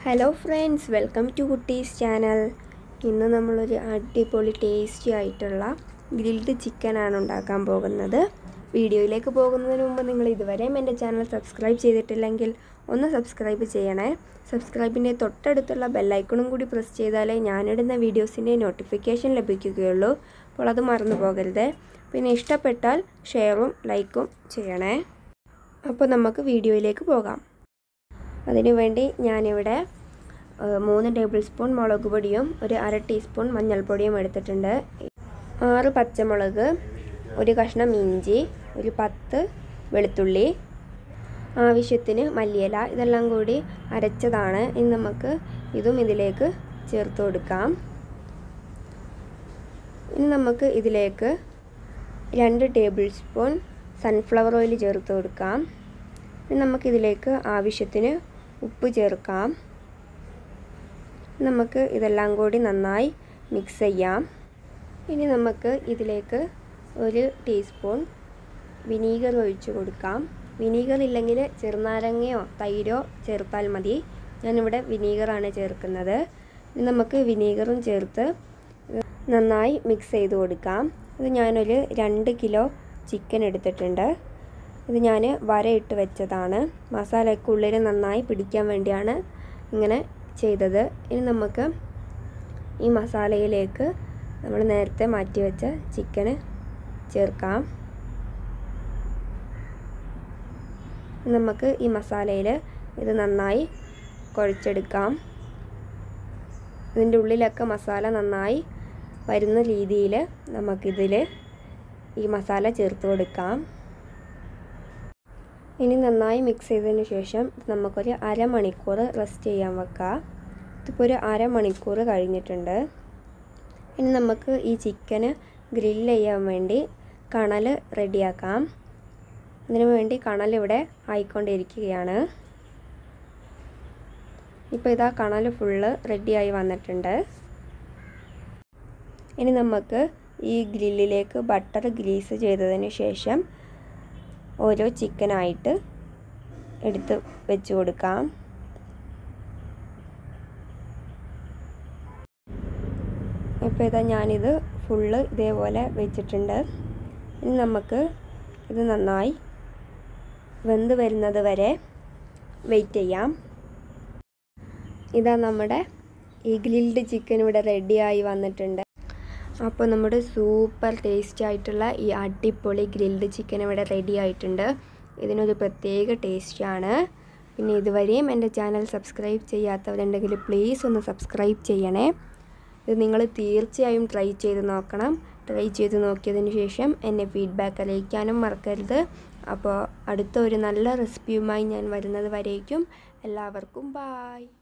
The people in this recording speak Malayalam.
ഹലോ ഫ്രണ്ട്സ് വെൽക്കം ടു കുട്ടീസ് ചാനൽ ഇന്ന് നമ്മളൊരു അടിപൊളി ടേസ്റ്റി ആയിട്ടുള്ള ഗ്രിൽഡ് ചിക്കനാണ് ഉണ്ടാക്കാൻ പോകുന്നത് വീഡിയോയിലേക്ക് പോകുന്നതിന് മുമ്പ് നിങ്ങൾ ഇതുവരെയും എൻ്റെ ചാനൽ സബ്സ്ക്രൈബ് ചെയ്തിട്ടില്ലെങ്കിൽ ഒന്ന് സബ്സ്ക്രൈബ് ചെയ്യണേ സബ്സ്ക്രൈബിൻ്റെ തൊട്ടടുത്തുള്ള ബെല്ലൈക്കണും കൂടി പ്രസ് ചെയ്താലേ ഞാനിടുന്ന വീഡിയോസിൻ്റെ നോട്ടിഫിക്കേഷൻ ലഭിക്കുകയുള്ളൂ അപ്പോൾ അത് മറന്നു പോകരുത് പിന്നെ ഇഷ്ടപ്പെട്ടാൽ ഷെയറും ലൈക്കും ചെയ്യണേ അപ്പോൾ നമുക്ക് വീഡിയോയിലേക്ക് പോകാം അതിനുവേണ്ടി ഞാനിവിടെ ഏഹ്, മൂന്ന് ടേബിൾ സ്പൂൺ മുളക് പൊടിയും ഒരു അര ടീസ്പൂൺ മഞ്ഞൾപ്പൊടിയും എടുത്തിട്ടുണ്ട് ആറ് പച്ചമുളക് ഒരു കഷ്ണം ഇഞ്ചി ഒരു പത്ത് വെളുത്തുള്ളി ആവശ്യത്തിന് മല്ലിയില ഇതെല്ലാം കൂടി അരച്ചതാണ് ഇനി നമുക്ക് ഇതും ഇതിലേക്ക് ചേർത്ത് കൊടുക്കാം ഇനി നമുക്ക് ഇതിലേക്ക് രണ്ട് ടേബിൾ സ്പൂൺ സൺഫ്ലവർ ഓയിൽ ചേർത്ത് കൊടുക്കാം ഇനി നമുക്കിതിലേക്ക് ആവശ്യത്തിന് ഉപ്പ് ചേർക്കാം നമുക്ക് ഇതെല്ലാം കൂടി നന്നായി മിക്സ് ചെയ്യാം ഇനി നമുക്ക് ഇതിലേക്ക് ഒരു ടീസ്പൂൺ വിനീഗർ ഒഴിച്ച് കൊടുക്കാം വിനീഗർ ഇല്ലെങ്കിൽ ചെറുനാരങ്ങയോ തൈരോ ചേർത്താൽ മതി ഞാനിവിടെ വിനീഗറാണ് ചേർക്കുന്നത് ഇനി നമുക്ക് വിനീഗറും ചേർത്ത് നന്നായി മിക്സ് ചെയ്ത് കൊടുക്കാം ഇത് ഞാനൊരു രണ്ട് കിലോ ചിക്കൻ എടുത്തിട്ടുണ്ട് ഇത് ഞാൻ വരയിട്ട് വെച്ചതാണ് മസാലയ്ക്കുള്ളിൽ നന്നായി പിടിക്കാൻ വേണ്ടിയാണ് ഇങ്ങനെ ചെയ്തത് ഇനി നമുക്ക് ഈ മസാലയിലേക്ക് നമ്മൾ നേരത്തെ മാറ്റി വെച്ച ചിക്കന് ചേർക്കാം നമുക്ക് ഈ മസാലയിൽ ഇത് നന്നായി കുഴച്ചെടുക്കാം ഇതിൻ്റെ ഉള്ളിലൊക്കെ മസാല നന്നായി വരുന്ന രീതിയിൽ നമുക്കിതിൽ ഈ മസാല ചേർത്ത് കൊടുക്കാം ഇനി നന്നായി മിക്സ് ചെയ്തതിന് ശേഷം നമുക്കൊരു അരമണിക്കൂർ റെസ്റ്റ് ചെയ്യാൻ വെക്കാം ഇതിപ്പോൾ ഒരു അരമണിക്കൂർ കഴിഞ്ഞിട്ടുണ്ട് ഇനി നമുക്ക് ഈ ചിക്കന് ഗ്രില്ല് ചെയ്യാൻ വേണ്ടി കണൽ റെഡിയാക്കാം അതിനു വേണ്ടി കണൽ ഇവിടെ ആയിക്കൊണ്ടിരിക്കുകയാണ് ഇപ്പോൾ ഇതാ കണൽ ഫുള്ള് റെഡിയായി വന്നിട്ടുണ്ട് ഇനി നമുക്ക് ഈ ഗ്രില്ലിലേക്ക് ബട്ടർ ഗ്രീസ് ചെയ്തതിന് ശേഷം ഓരോ ചിക്കനായിട്ട് എടുത്ത് വെച്ച് കൊടുക്കാം ഇപ്പോൾ ഇതാ ഞാനിത് ഫുള്ള് ഇതേപോലെ വെച്ചിട്ടുണ്ട് ഇനി നമുക്ക് ഇത് നന്നായി വെന്ത് വരുന്നത് വരെ വെയിറ്റ് ചെയ്യാം ഇതാ നമ്മുടെ ഈ ഗ്രിൽഡ് ചിക്കൻ ഇവിടെ റെഡിയായി വന്നിട്ടുണ്ട് അപ്പോൾ നമ്മുടെ സൂപ്പർ ടേസ്റ്റി ആയിട്ടുള്ള ഈ അടിപൊളി ഗ്രിൽഡ് ചിക്കൻ ഇവിടെ റെഡി ആയിട്ടുണ്ട് ഇതിനൊരു പ്രത്യേക ടേസ്റ്റാണ് പിന്നെ ഇതുവരെയും എൻ്റെ ചാനൽ സബ്സ്ക്രൈബ് ചെയ്യാത്തവരുണ്ടെങ്കിൽ പ്ലീസ് ഒന്ന് സബ്സ്ക്രൈബ് ചെയ്യണേ ഇത് നിങ്ങൾ തീർച്ചയായും ട്രൈ ചെയ്ത് നോക്കണം ട്രൈ ചെയ്ത് നോക്കിയതിന് ശേഷം എന്നെ ഫീഡ്ബാക്ക് അറിയിക്കാനും മറക്കരുത് അപ്പോൾ അടുത്ത ഒരു നല്ല റെസിപ്പിയുമായി ഞാൻ വരുന്നത് വരേക്കും എല്ലാവർക്കും ബായ്